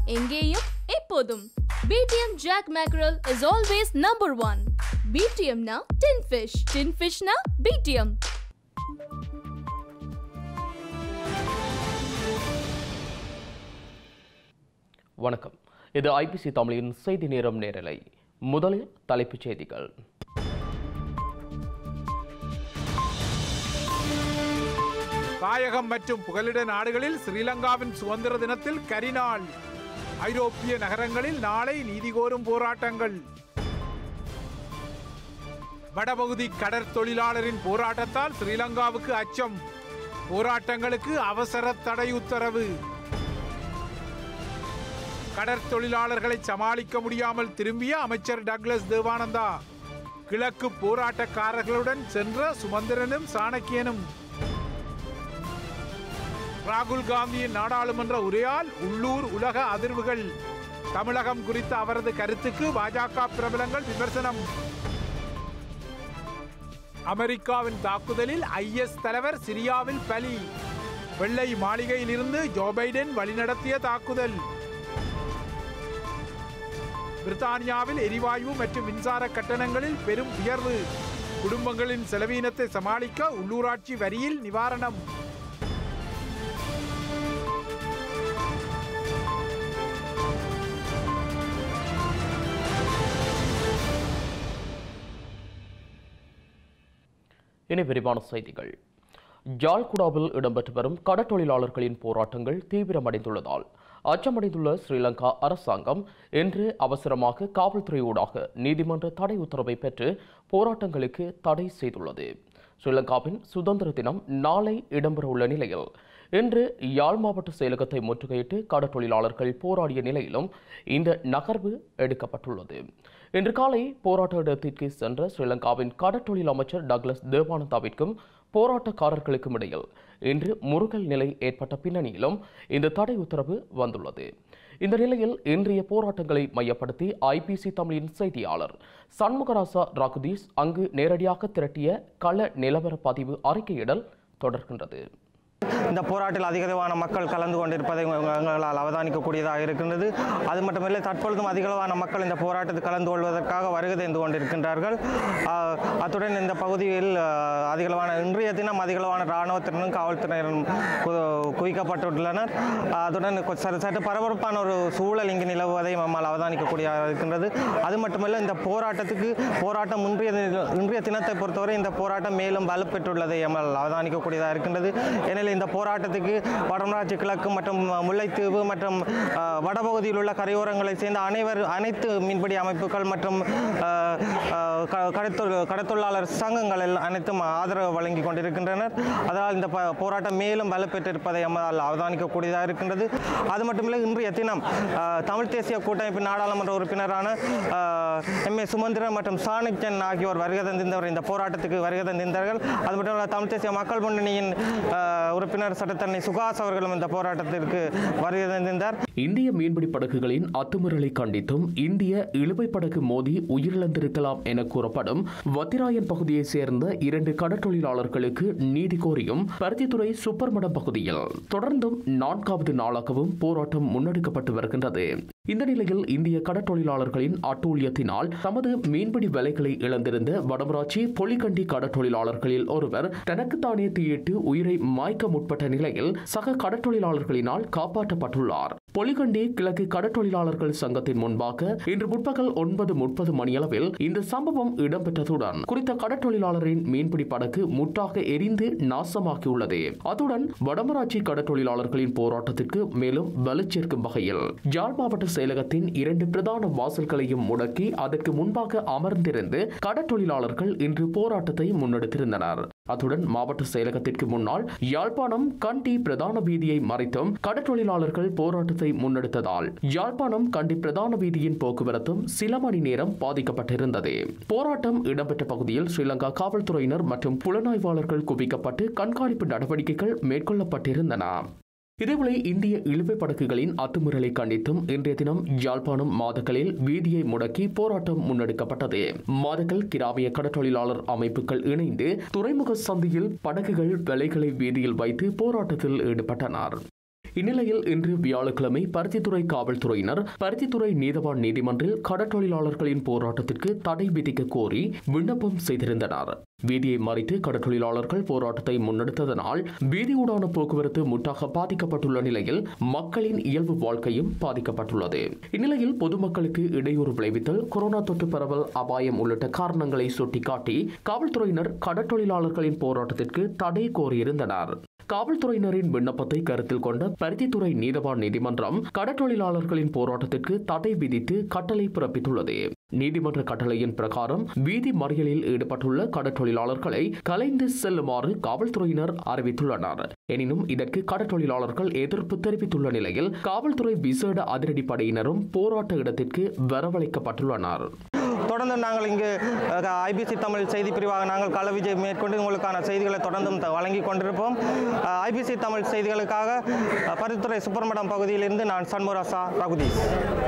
எங்கேயும் எப்போதும் PDM jack mackerel is always number one பிடிஎம்னா டின் ஃபிஷ் டின் ஃபிஷ்னா பிடிஎம் வணக்கம் இது ஐபிசி தமிழின் செய்தி நேரம் நேரலை முதலில் தலைப்புச் செய்திகள் தாயகம் மற்றும் புகலிட நாடுகளில் ஸ்ரீலங்காவின் சுதந்திர தினத்தில் கரிநாள் ஐரோப்பிய நகரங்களில் நாளை நீதி கோரும் போராட்டங்கள் வடபகுதி கடற்தொழிலாளரின் போராட்டத்தால் ஸ்ரீலங்காவுக்கு அச்சம் போராட்டங்களுக்கு அவசர தடை உத்தரவு கடற்தொழிலாளர்களை சமாளிக்க முடியாமல் திரும்பிய அமைச்சர் டக்ளஸ் தேவானந்தா கிழக்கு போராட்டக்காரர்களுடன் சென்ற சுமந்திரனும் சாணக்கியனும் ராகுல் காந்தியின் நாடாளுமன்ற உரையால் உள்ளூர் உலக அதிர்வுகள் தமிழகம் குறித்த அவரது கருத்துக்கு பாஜக பிரபலங்கள் விமர்சனம் அமெரிக்காவின் தாக்குதலில் ஐஎஸ் தலைவர் சிரியாவில் பலி வெள்ளை மாளிகையில் இருந்து ஜோ பைடன் வழிநடத்திய தாக்குதல் பிரித்தானியாவில் எரிவாயு மற்றும் மின்சார கட்டணங்களில் பெரும் உயர்வு குடும்பங்களின் செலவீனத்தை சமாளிக்க உள்ளூராட்சி வரியில் நிவாரணம் இனி விரிவான செய்திகள் ஜாழ்குடாவில் இடம்பெற்று வரும் கடற்றொழிலாளர்களின் போராட்டங்கள் தீவிரமடைந்துள்ளதால் அச்சமடைந்துள்ள ஸ்ரீலங்கா அரசாங்கம் இன்று அவசரமாக காவல்துறையூடாக நீதிமன்ற தடை உத்தரவை பெற்று போராட்டங்களுக்கு தடை செய்துள்ளது ஸ்ரீலங்காவின் சுதந்திர தினம் நாளை இடம்பெறவுள்ள நிலையில் இன்று யாழ் மாவட்ட செயலகத்தை முற்றுகையிட்டு கடற்றொழிலாளர்கள் போராடிய நிலையிலும் இந்த நகர்வு எடுக்கப்பட்டுள்ளது இன்று காலை போராட்ட இடத்திற்கு சென்ற ஸ்ரீலங்காவின் கடற்றொழில் அமைச்சர் டக்ளஸ் தேவானந்தாவிற்கும் போராட்டக்காரர்களுக்கும் இடையில் இன்று முருகல் நிலை ஏற்பட்ட பின்னணியிலும் இந்த தடை உத்தரவு வந்துள்ளது இந்த நிலையில் இன்றைய போராட்டங்களை மையப்படுத்தி ஐபிசி தமிழின் செய்தியாளர் சண்முகராசா ராகுதீஸ் அங்கு நேரடியாக திரட்டிய கள நிலவர பதிவு அறிக்கையிடல் தொடர்கின்றது இந்த போராட்டத்தில் அதிகளவான மக்கள் கலந்து கொண்டிருப்பதை எங்களால் அவதானிக்கக்கூடியதாக இருக்கின்றது அது மட்டுமில்லை தற்பொழுதும் அதிகளவான மக்கள் இந்த போராட்டத்தில் கலந்து கொள்வதற்காக வருகை தந்து கொண்டிருக்கின்றார்கள் ஆஹ், அத்துடன் இந்த பகுதியில் ஆஹ், அதிகளவான இன்றைய தினம் அதிகளவான இராணுவத்தினரும் காவல்துறையினரும் கு- குவிக்கப்பட்டுள்ளனர் அதுடன் கொ- சற்று சற்று பரபரப்பான ஒரு சூழல் இங்கு நிலவுவதை நம்மால் அவதானிக்கக்கூடியதாக இருக்கின்றது அது மட்டுமல்ல இந்த போராட்டத்துக்கு போராட்டம் இன்றைய தி- இன்றைய தினத்தை பொறுத்தவரை இந்த போராட்டம் மேலும் வலுப்பெற்றுள்ளதை நம்மால் அவதானிக்கக்கூடியதாக இருக்கின்றது ஏனெனில் இந்த போராட்டத்துக்கு வடமராட்சி கிழக்கு மற்றும் முல்லைத்தீவு மற்றும் அஹ், வடபகுதியில் உள்ள கரையோரங்களை சேர்ந்த அனைவர் அனைத்து மீன்பிடி அமைப்புகள் மற்றும் அஹ், அஹ், க- கடத்தொ- கடத்தொழிலாளர் சங்கங்கள் எல்லாம் அனைத்தும் ஆதரவு வழங்கி கொண்டிருக்கின்றனர் அதனால் இந்த ப- போராட்டம் மேலும் வலுப்பெற்றிருப்பதை நம்மால் அவதானிக்கக்கூடியதாக இருக்கின்றது அது மட்டுமில்லை இன்றைய தினம் அஹ், தமிழ் தேசிய கூட்டமைப்பின் நாடாளுமன்ற உறுப்பினரான எம் ஏ சுமந்திரன் மற்றும் சாணக்கியன் ஆகியோர் வருகை தந்திருந்தவர் இந்த போராட்டத்துக்கு வருகை தந்திருந்தார்கள் அது மட்டும் இல்ல தமிழ் தேசிய மக்கள் முன்னணியின் அஹ், உறுப்பினர் சட்டத்தரணி சுகாஸ் அவர்களும் இந்த போராட்டத்திற்கு வருகை தந்திருந்தார் இந்திய மீன்பிடி படகுகளின் அத்துமீறலை கண்டித்தும் இந்திய இழுவை படகு மோதி உயிரிழந்திருக்கலாம் என கூறப்படும் வத்திராயன் பகுதியைச் சேர்ந்த இரண்டு கடற்றொழிலாளர்களுக்கு நீதி கோரியும் பருத்தித்துறை சுப்பர்மடம் பகுதியில் தொடர்ந்தும் நான்காவது நாளாகவும் போராட்டம் முன்னெடுக்கப்பட்டு வருகின்றது இந்த நிலையில் இந்திய கடற்றொழிலாளர்களின் அட்டூழியத்தினால் தமது மீன்பிடி வேலைகளை இழந்திருந்த வடமராட்சி பொலிகண்டி கடற்றொழிலாளர்களில் ஒருவர் தனக்குத்தானே தீயிட்டு உயிரை மாய்க்க முற்பட்ட நிலையில் சக கடற்றொழிலாளர்களினால் காப்பாற்றப்பட்டுள்ளார் பொலிகண்டி கிழக்கு கடற்றொழிலாளர்கள் சங்கத்தின் முன்பாக இன்று முற்பகல் ஒன்பது முப்பது மணியளவில் இந்த சம்பவம் இடம்பெற்றதுடன் குறித்த கடற்றொழிலாளரின் மீன்பிடி படகு முற்றாக எரிந்து நாசமாகியுள்ளது அத்துடன் வடமராட்சி கடற்றொழிலாளர்களின் போராட்டத்திற்கு மேலும் வலு சேர்க்கும் வகையில் ஜாழ் மாவட்ட செயலகத்தின் இரண்டு பிரதான வாசல்களையும் முடக்கி அதற்கு முன்பாக அமர்ந்திருந்து கடற்றொழிலாளர்கள் இன்று போராட்டத்தை முன்னெடுத்திருந்தனர் அத்துடன் மாவட்ட செயலகத்திற்கு முன்னால் யாழ்ப்பாணம் கண்டி பிரதான வீதியை மறைத்தும் கடற்றொழிலாளர்கள் போராட்டத்தை முன்னெடுத்ததால் யாழ்ப்பாணம் கண்டி பிரதான வீதியின் போக்குவரத்தும் சில மணி நேரம் பாதிக்கப்பட்டிருந்தது போராட்டம் இடம்பெற்ற பகுதியில் ஸ்ரீலங்கா காவல்துறையினர் மற்றும் புலனாய்வாளர்கள் குவிக்கப்பட்டு கண்காணிப்பு நடவடிக்கைகள் மேற்கொள்ளப்பட்டிருந்தன இதேவேளை இந்திய இழுவை படகுகளின் அத்துமீறலை கண்டித்தும் இன்றைய தினம் யாழ்ப்பாணம் மாதக்களில் வீதியை முடக்கி போராட்டம் முன்னெடுக்கப்பட்டது மாதக்கல் கிராமிய கடற்றொழிலாளர் அமைப்புகள் இணைந்து துறைமுக சந்தியில் படகுகள் விலைகளை வீதியில் வைத்து போராட்டத்தில் ஈடுபட்டனர் இந்நிலையில் இன்று வியாழக்கிழமை பருத்தித்துறை காவல்துறையினர் பருத்தித்துறை நீதவான் நீதிமன்றில் கடற்றொழிலாளர்களின் போராட்டத்திற்கு தடை விதிக்க கோரி விண்ணப்பம் செய்திருந்தனர் வீதியை மறித்து கடற்றொழிலாளர்கள் போராட்டத்தை முன்னெடுத்ததனால் வீதியூடான போக்குவரத்து முற்றாக பாதிக்கப்பட்டுள்ள நிலையில் மக்களின் இயல்பு வாழ்க்கையும் பாதிக்கப்பட்டுள்ளது இந்நிலையில் பொதுமக்களுக்கு இடையூறு விளைவித்தல் கொரோனா தொற்று பரவல் அபாயம் உள்ளிட்ட காரணங்களை சுட்டிக்காட்டி காவல்துறையினர் கடற்றொழிலாளர்களின் போராட்டத்திற்கு தடை கோரியிருந்தனர் காவல்துறையினரின் விண்ணப்பத்தை கருத்தில் கொண்ட பருத்தித்துறை நீதவான் நீதிமன்றம் கடற்றொழிலாளர்களின் போராட்டத்திற்கு தடை விதித்து கட்டளை பிறப்பித்துள்ளது நீதிமன்ற கட்டளையின் பிரகாரம் வீதி மறியலில் ஈடுபட்டுள்ள கடற்றொழிலாளர்களை கலைந்து செல்லுமாறு காவல்துறையினர் அறிவித்துள்ளனர் எனினும் இதற்கு கடற்றொழிலாளர்கள் எதிர்ப்பு தெரிவித்துள்ள நிலையில் காவல்துறை விசேட அதிரடிப்படையினரும் போராட்ட இடத்திற்கு வரவழைக்கப்பட்டுள்ளனர் தொடர்ந்து நாங்கள் இங்கு ஐபிசி தமிழ் செய்தி பிரிவாக நாங்கள் கள விஜய் மேற்கொண்டு உங்களுக்கான செய்திகளை தொடர்ந்தும் த- வழங்கிக் கொண்டிருப்போம் ஐபிசி தமிழ் செய்திகளுக்காக அஹ், பருத்தித்துறை சுப்பரமடம் பகுதியிலிருந்து நான் சண்முராசா ரகுதீஷ்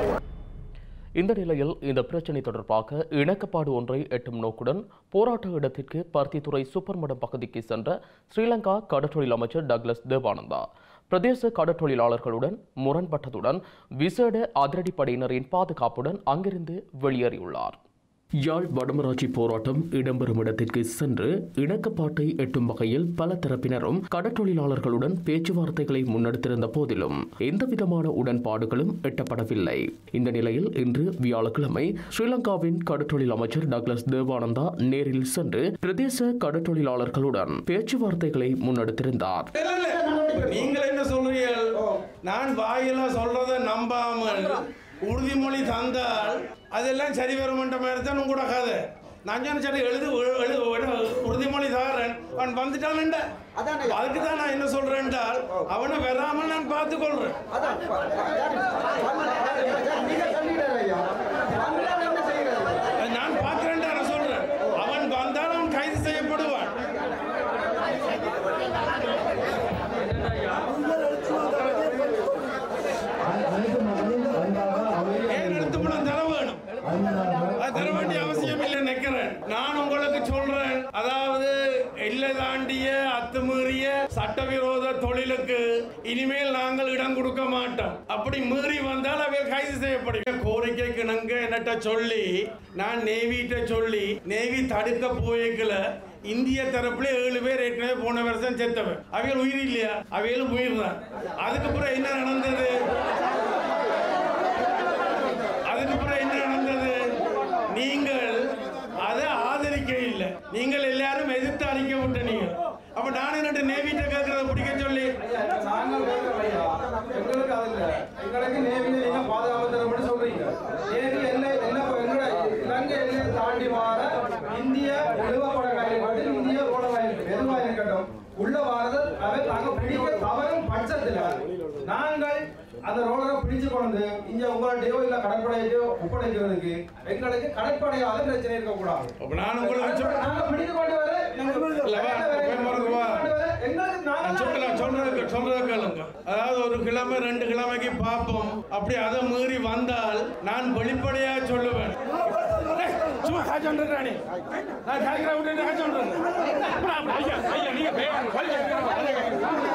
இந்த நிலையில் இந்த பிரச்சினை தொடர்பாக இணக்கப்பாடு ஒன்றை எட்டும் நோக்குடன் போராட்ட இடத்திற்கு பருத்தித்துறை சூப்பர்மடம் பகுதிக்கு சென்ற ஸ்ரீலங்கா கடற்றொழில் அமைச்சர் டக்ளஸ் தேவானந்தா பிரதேச கடற்றொழிலாளர்களுடன் முரண்பட்டதுடன் விசேட அதிரடிப்படையினரின் பாதுகாப்புடன் அங்கிருந்து வெளியேறியுள்ளார் யாழ் வடமராட்சி போராட்டம் இடம்பெறும் இடத்திற்கு சென்று இணக்கப்பாட்டை எட்டும் வகையில் பல தரப்பினரும் கடற்றொழிலாளர்களுடன் பேச்சுவார்த்தைகளை முன்னெடுத்திருந்த போதிலும் எந்தவிதமான உடன்பாடுகளும் எட்டப்படவில்லை இந்த நிலையில் இன்று வியாழக்கிழமை ஸ்ரீலங்காவின் கடற்றொழில் அமைச்சர் டக்ளஸ் தேவானந்தா நேரில் சென்று பிரதேச கடற்றொழிலாளர்களுடன் பேச்சுவார்த்தைகளை முன்னெடுத்திருந்தார் இல்ல, இல்ல. நீங்கள் என்ன சொல்றீர்கள் நான் வாயில சொல்றத நம்பாமல் உறுதிமொழி தந்தால் அதெல்லாம் சரி வருமன்ற மாதிரி தான் உங்களோட கதை நான் சொன்ன சரி எழுது எழுது எழுது, உறுதிமொழி தாரேன் அவன் வந்துட்டான் அதுக்கு தான் நான் என்ன சொல்றேன் என்றால் அவனை வராமல் நான் பார்த்துக்கொள்றேன் அது நான் பார்க்கிறேன் நான் சொல்றேன் அவன் வந்தால் அவன் கைது செய்யப்படுவான் ஏன் எடுத்துப்படம் தர வேணும் அது தர வேண்டிய அவசியம் இல்லை நினைக்கிறேன் நான் உங்களுக்கு சொல்றேன் அதாவது எல்லை தாண்டிய அத்துமீறிய சட்டவிரோத தொழிலுக்கு இனிமேல் நாங்கள் இடம் கொடுக்க மாட்டோம் அப்படி மீறி வந்தால் அவை கைது செய்யப்படும் கோரிக்கைக்கு இணங்க என்னட்ட சொல்லி நான் நேவிட்ட சொல்லி நேவி தடுக்க போய்க்கல இந்திய தரப்புல ஏழு பேர் ஏற்கனவே போன வருஷம் செத்தவன் அவைகள் உயிர் இல்லையா அவைகளும் உயிர் தான் அதுக்கப்புறம் என்ன நடந்தது அதுக்கப்புறம் என்ன நடந்தது நீங்கள் அதை ஆதரிக்க இல்லை நீங்கள் எல்லாரும் எதிர்த்து அறிக்கை விட்ட நீங்க அப்ப நான் என்ன நேவிட்ட கேட்கறத பிடிக்க சொல்லி நாங்கள் கேட்கறோம் ஐயா. எங்களுக்கு அது இல்ல. எங்களுக்கு நேவில நீங்க பாதுகாப்பு தர மட்டும் சொல்றீங்க நேவி எல்லை எல்லை எங்களோட இலங்கை எல்லையை தாண்டி வார இந்திய நிறுவப்பட காரியங்கள் இந்திய ரோடவாயில் எதுவாக இருக்கட்டும் உள்ள வாரது அதை நாங்க பிடிக்க தவறும் பட்சத்துல நாங்கள் அந்த ரோலரை பிடிச்சு கொண்டு இங்க உங்கள்கிட்டயோ இல்ல கடற்படையோ ஒப்படைக்கிறதுக்கு எங்களுக்கு கடற்படையால பிரச்சனை இருக்கக்கூடாது அப்ப நான் உங்களுக்கு சொல்ல நாங்க பிடித்து கொண்டு வர இல்ல, வா, போய் மறந்து வா. எங்களுக்கு நான் சொல்ல நாங்கள் சொல்றது சொல்றது கேளுங்க அதாவது ஒரு கிழமை ரெண்டு கிழமைக்கு பார்ப்போம் அப்படி அதை மீறி வந்தால் நான் வெளிப்படையா சொல்லுவேன் ஏய், சும்மா காய்ச்சல் வந்துடுறானே. நான் காய்க்கிற விட்டு காய்ச்சல் வந்துடுறேன். அப்புறம் அப்படி ஐயா, ஐயா, நீங்க பே- வழி கேட்கிறீங்க, வழி கேட்கிறீங்க.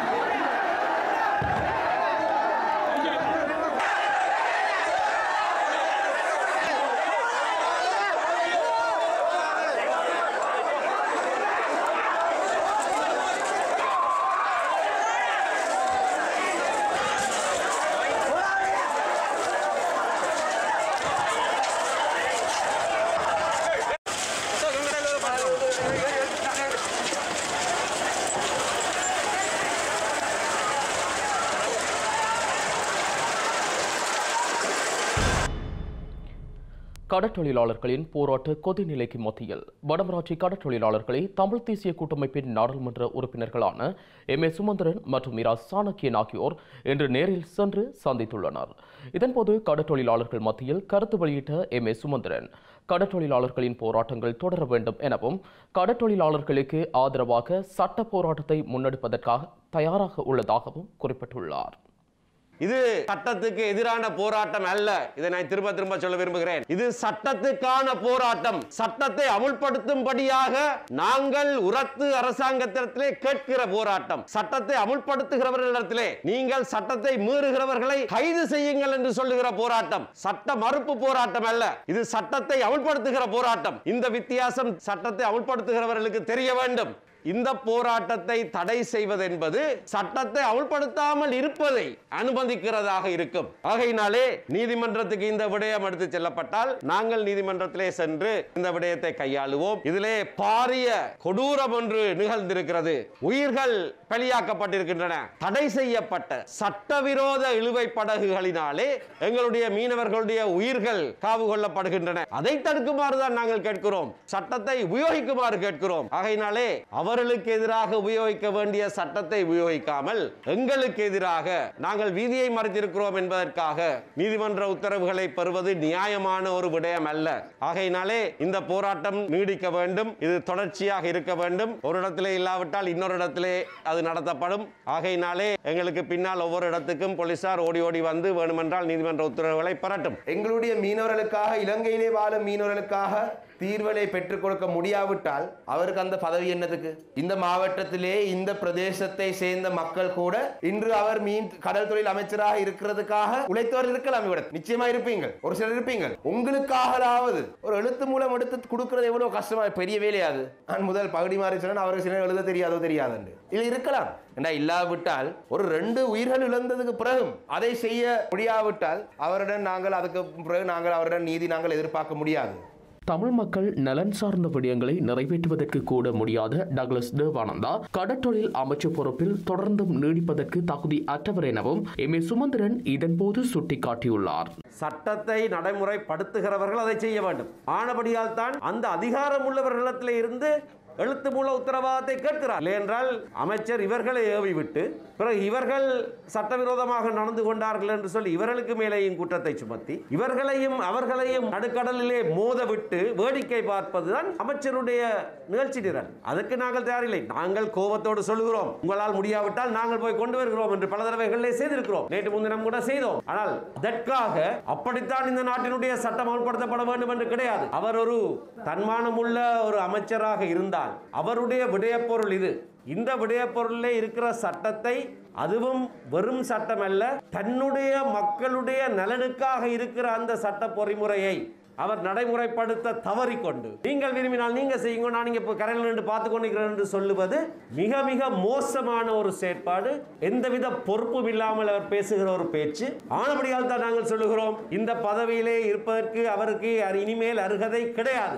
கடற்றொழிலாளர்களின் போராட்ட கொதிநிலைக்கு மத்தியில் வடமராட்சி கடற்றொழிலாளர்களை தமிழ் தேசிய கூட்டமைப்பின் நாடாளுமன்ற உறுப்பினர்களான எம் ஏ சுமந்திரன் மற்றும் இரா சாணக்கியன் ஆகியோர் இன்று நேரில் சென்று சந்தித்துள்ளனர் இதன்போது கடற்றொழிலாளர்கள் மத்தியில் கருத்து வெளியிட்ட எம் ஏ சுமந்திரன் கடற்றொழிலாளர்களின் போராட்டங்கள் தொடர வேண்டும் எனவும் கடற்றொழிலாளர்களுக்கு ஆதரவாக சட்ட போராட்டத்தை முன்னெடுப்பதற்காக தயாராக உள்ளதாகவும் குறிப்பிட்டுள்ளார் இது சட்டத்துக்கு எதிரான போராட்டம் அல்ல இதை நான் திரும்ப திரும்ப சொல்ல விரும்புகிறேன் இது சட்டத்துக்கான போராட்டம் சட்டத்தை அமுல்படுத்தும்படியாக நாங்கள் உரத்து அரசாங்கத்திடத்திலே கேட்கிற போராட்டம் சட்டத்தை அமுல்படுத்துகிறவர்களிடத்திலே நீங்கள் சட்டத்தை மீறுகிறவர்களை கைது செய்யுங்கள் என்று சொல்லுகிற போராட்டம் சட்ட மறுப்பு போராட்டம் அல்ல இது சட்டத்தை அமுல்படுத்துகிற போராட்டம் இந்த வித்தியாசம் சட்டத்தை அமுல்படுத்துகிறவர்களுக்கு தெரிய வேண்டும் இந்த போராட்டத்தை தடை செய்வது என்பது சட்டத்தை அமுல்படுத்தாமல் இருப்பதை அனுமதிக்கிறதாக இருக்கும் ஆகையினாலே நீதிமன்றத்துக்கு இந்த விடயம் எடுத்து செல்லப்பட்டால் நாங்கள் நீதிமன்றத்திலே சென்று இந்த விடயத்தை கையாளுவோம் இதிலே பாரிய கொடூரம் ஒன்று நிகழ்ந்திருக்கிறது உயிர்கள் பலியாக்கப்பட்டிருக்கின்றன தடை செய்யப்பட்ட சட்டவிரோத இழுவை படகுகளினாலே எங்களுடைய மீனவர்களுடைய உயிர்கள் காவு கொள்ளப்படுகின்றன அதை தடுக்குமாறு தான் நாங்கள் கேட்கிறோம் சட்டத்தை உபயோகிக்குமாறு கேட்கிறோம் ஆகையினாலே அவர்களுக்கு எதிராக உபயோகிக்க வேண்டிய சட்டத்தை உபயோகிக்காமல் எங்களுக்கு எதிராக நாங்கள் வீதியை மறைத்திருக்கிறோம் என்பதற்காக நீதிமன்ற உத்தரவுகளை பெறுவது நியாயமான ஒரு விடயம் அல்ல ஆகையினாலே இந்த போராட்டம் நீடிக்க வேண்டும் இது தொடர்ச்சியாக இருக்க வேண்டும் ஒரு இடத்திலே இல்லாவிட்டால் இன்னொரு இடத்திலே அது நடத்தப்படும் ஆகையினாலே எங்களுக்கு பின்னால் ஒவ்வொரு இடத்துக்கும் போலீசார் ஓடி ஓடி வந்து வேணுமென்றால் நீதிமன்ற உத்தரவுகளை பெறட்டும் எங்களுடைய மீனவர்களுக்காக இலங்கையிலே வாழும் மீனவர்களுக்காக தீர்வுகளை பெற்றுக் கொடுக்க முடியாவிட்டால் அவருக்கு அந்த பதவி என்னதுக்கு இந்த மாவட்டத்திலே இந்த பிரதேசத்தை சேர்ந்த மக்கள் கூட இன்று அவர் மீன் கடல் தொழில் அமைச்சராக இருக்கிறதுக்காக உழைத்தவர் இருக்கலாம் இவிட நிச்சயமா இருப்பீங்க ஒரு சிலர் இருப்பீங்க உங்களுக்காகலாவது ஒரு எழுத்து மூலம் எடுத்து கொடுக்கிறது எவ்வளவு கஷ்டமா பெரிய வேலையாது நான் முதல் பகுதி மாறி சொன்னேன் அவருக்கு சிலர் எழுத தெரியாதோ தெரியாதுன்னு இல்லை இருக்கலாம் ஏண்டா இல்லாவிட்டால் ஒரு ரெண்டு உயிர்கள் இழந்ததுக்கு பிறகும் அதை செய்ய முடியாவிட்டால் அவரிடம் நாங்கள் அதுக்கு பிறகு நாங்கள் அவரிடம் நீதி நாங்கள் எதிர்பார்க்க முடியாது தமிழ் மக்கள் நலன் சார்ந்த விடயங்களை நிறைவேற்றுவதற்கு கூட முடியாத டக்ளஸ் தேவானந்தா கடற்றொழில் அமைச்சு பொறுப்பில் தொடர்ந்தும் நீடிப்பதற்கு தகுதி அற்றவர் எனவும் எம் ஏ சுமந்திரன் இதன்போது சுட்டிக்காட்டியுள்ளார் சட்டத்தை நடைமுறைப்படுத்துகிறவர்கள் அதை செய்ய வேண்டும் ஆனபடியால் தான் அந்த அதிகாரம் உள்ளவர்களிடத்தில் இருந்து எழுத்து மூல உத்தரவாதத்தை கேட்கிறார் இல்லையென்றால் அமைச்சர் இவர்களை ஏவி விட்டு பிறகு இவர்கள் சட்டவிரோதமாக நடந்து கொண்டார்கள் என்று சொல்லி இவர்களுக்கு மேலேயும் குற்றத்தை சுமத்தி இவர்களையும் அவர்களையும் நடுக்கடலிலே மோத விட்டு வேடிக்கை பார்ப்பதுதான் அமைச்சருடைய நிகழ்ச்சி நிரல் அதற்கு நாங்கள் தயாரில்லை நாங்கள் கோபத்தோடு சொல்லுகிறோம் உங்களால் முடியாவிட்டால் நாங்கள் போய் கொண்டு வருகிறோம் என்று பல தடவைகளிலே செய்திருக்கிறோம் நேற்று முன்தினம் கூட செய்தோம் ஆனால் அதற்காக அப்படித்தான் இந்த நாட்டினுடைய சட்டம் அமல்படுத்தப்பட வேண்டும் என்று கிடையாது அவர் ஒரு தன்மானமுள்ள ஒரு அமைச்சராக இருந்தால் அவருடைய விடயப்பொருள் இது இந்த விடயப்பொருளிலே இருக்கிற சட்டத்தை அதுவும் வெறும் சட்டம் அல்ல தன்னுடைய மக்களுடைய நலனுக்காக இருக்கிற அந்த சட்ட பொறிமுறையை அவர் நடைமுறைப்படுத்த தவறிக்கொண்டு நீங்கள் விரும்பினால் நீங்க செய்யுங்க நான் இங்க இப்போ கரையில் நின்று பார்த்து கொண்டிருக்கிறேன் என்று சொல்லுவது மிக மிக மோசமான ஒரு செயற்பாடு எந்தவித பொறுப்பும் இல்லாமல் அவர் பேசுகிற ஒரு பேச்சு ஆனபடியால் தான் நாங்கள் சொல்லுகிறோம் இந்த பதவியிலே இருப்பதற்கு அவருக்கு இனிமேல் அருகதை கிடையாது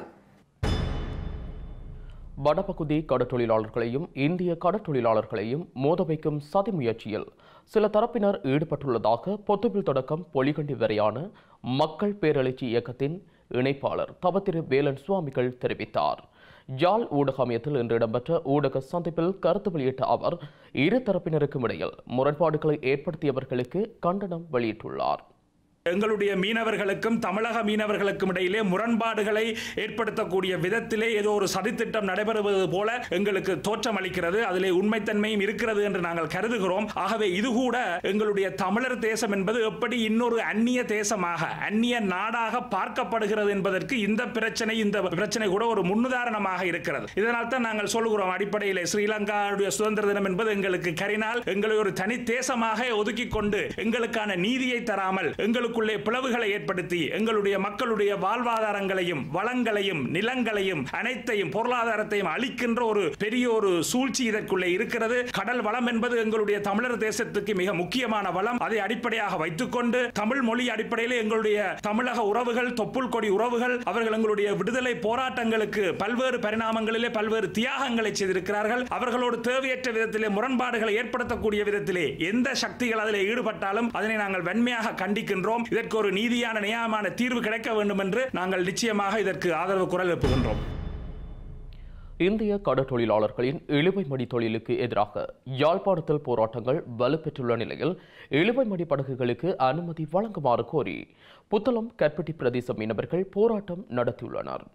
வடபகுதி கடற்றொழிலாளர்களையும் இந்திய கடற்றொழிலாளர்களையும் மோத வைக்கும் சதி முயற்சியில் சில தரப்பினர் ஈடுபட்டுள்ளதாக பொத்துவில் தொடக்கம் பொலிகண்டி வரையான மக்கள் பேரெழுச்சி இயக்கத்தின் இணைப்பாளர் தவத்திரு வேலன் சுவாமிகள் தெரிவித்தார் யாழ் ஊடக அமையத்தில் இன்று இடம்பெற்ற ஊடக சந்திப்பில் கருத்து வெளியிட்ட அவர் இரு தரப்பினருக்கும் இடையில் முரண்பாடுகளை ஏற்படுத்தியவர்களுக்கு கண்டனம் வெளியிட்டுள்ளார் எங்களுடைய மீனவர்களுக்கும் தமிழக மீனவர்களுக்கும் இடையிலே முரண்பாடுகளை ஏற்படுத்தக்கூடிய விதத்திலே ஏதோ ஒரு சதித்திட்டம் நடைபெறுவது போல எங்களுக்கு தோற்றம் அளிக்கிறது அதிலே உண்மைத்தன்மையும் இருக்கிறது என்று நாங்கள் கருதுகிறோம் ஆகவே இது கூட எங்களுடைய தமிழர் தேசம் என்பது எப்படி இன்னொரு அந்நிய தேசமாக அந்நிய நாடாக பார்க்கப்படுகிறது என்பதற்கு இந்த பிரச்சனை இந்த பிரச்சனை கூட ஒரு முன்னுதாரணமாக இருக்கிறது இதனால் தான் நாங்கள் சொல்கிறோம் அடிப்படையிலே ஸ்ரீலங்காவுடைய சுதந்திர தினம் என்பது எங்களுக்கு கரினால் எங்களை ஒரு தனி தேசமாக ஒதுக்கி கொண்டு எங்களுக்கான நீதியை தராமல் எங்களுக்குள்ளே பிளவுகளை ஏற்படுத்தி எங்களுடைய மக்களுடைய வாழ்வாதாரங்களையும் வளங்களையும் நிலங்களையும் அனைத்தையும் பொருளாதாரத்தையும் அளிக்கின்ற ஒரு பெரிய ஒரு சூழ்ச்சி இதற்குள்ளே இருக்கிறது கடல் வளம் என்பது எங்களுடைய தமிழர் தேசத்துக்கு மிக முக்கியமான வளம் அதை அடிப்படையாக வைத்துக்கொண்டு தமிழ் மொழி அடிப்படையில் எங்களுடைய தமிழக உறவுகள் தொப்புள் கொடி உறவுகள் அவர்கள் எங்களுடைய விடுதலை போராட்டங்களுக்கு பல்வேறு பரிணாமங்களிலே பல்வேறு தியாகங்களை செய்திருக்கிறார்கள் அவர்களோடு தேவையற்ற விதத்திலே முரண்பாடுகளை ஏற்படுத்தக்கூடிய விதத்திலே எந்த சக்திகள் அதில் ஈடுபட்டாலும் அதனை நாங்கள் வன்மையாக கண்டிக்கின்றோம் இதற்கு ஒரு நீதியான நியாயமான தீர்வு கிடைக்க வேண்டும் என்று நாங்கள் நிச்சயமாக இதற்கு ஆதரவு குரல் எழுப்புகின்றோம் இந்திய கடற்றொழிலாளர்களின் இழுவைமடி தொழிலுக்கு எதிராக யாழ்ப்பாணத்தில் போராட்டங்கள் வலுப்பெற்றுள்ள நிலையில் இழுவைமடி படகுகளுக்கு அனுமதி வழங்குமாறு கோரி புத்தளம் கற்பட்டி பிரதேச மீனவர்கள் போராட்டம் நடத்தியுள்ளனர்